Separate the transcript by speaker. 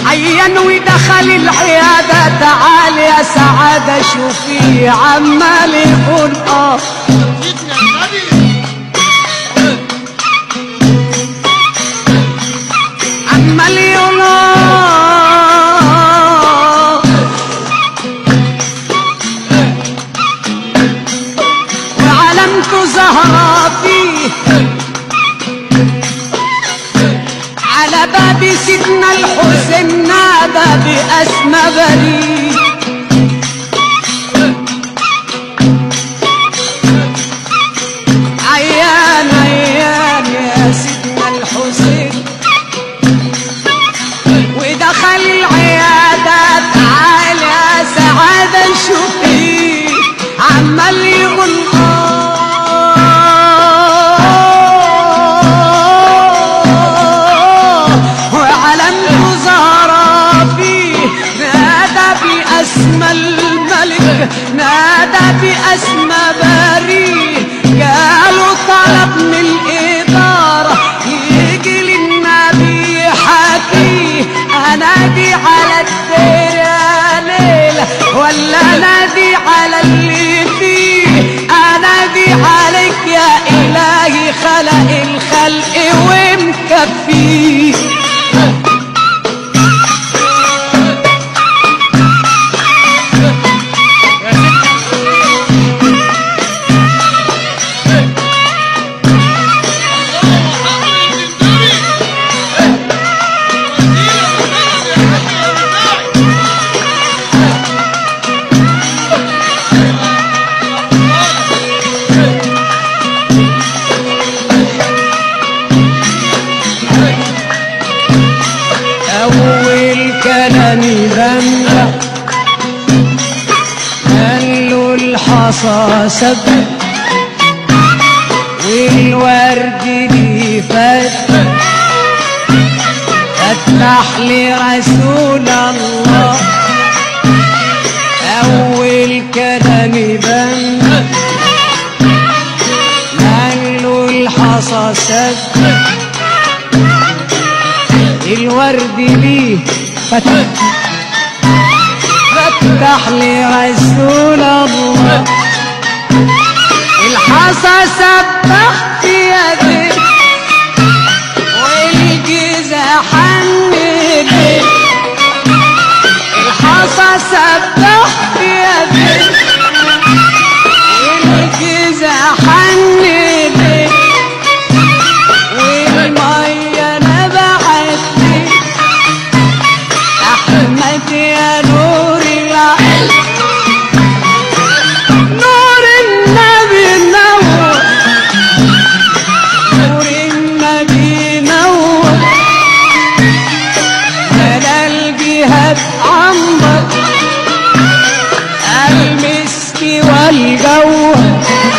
Speaker 1: عيان ودخل العيادة تعال يا سعادة شوفي عمال يقول اه
Speaker 2: سيدنا النبي
Speaker 1: عمال يقول آه وعلامته زهرة فيه على باب سيدنا الحسين نادى بأسمى بريء عيان عيان يا سيدنا الحسين ودخل العيادة تعال يا سعادة شوفي عمال يقول آه وعلامته زهرة فيه نادى بأسمى الملك نادى بأسمى بريء قالوا طلب من الإدارة يجي للنبي حكي أنادي على الدير يا ليلة ولا نادي على اللي فيه أنادي عليك يا إلهي خلق الخلق ومكفيه أول كلامي بنجح قال له الحصى سب والورد لي فتح فتح لي رسول الله أول كلامي بنجح قال له الحصى سب الورد ليه فتح فتح لي رسول الله الحصى سبح في يدي والجيزة حنيتي الحصى سبح في يدي والجيزة حنيتي والمية نبعت لي أحمد يا نور العين نور النبي نور نور النبي نور أنا الجهاد عنبر المسك والجوهر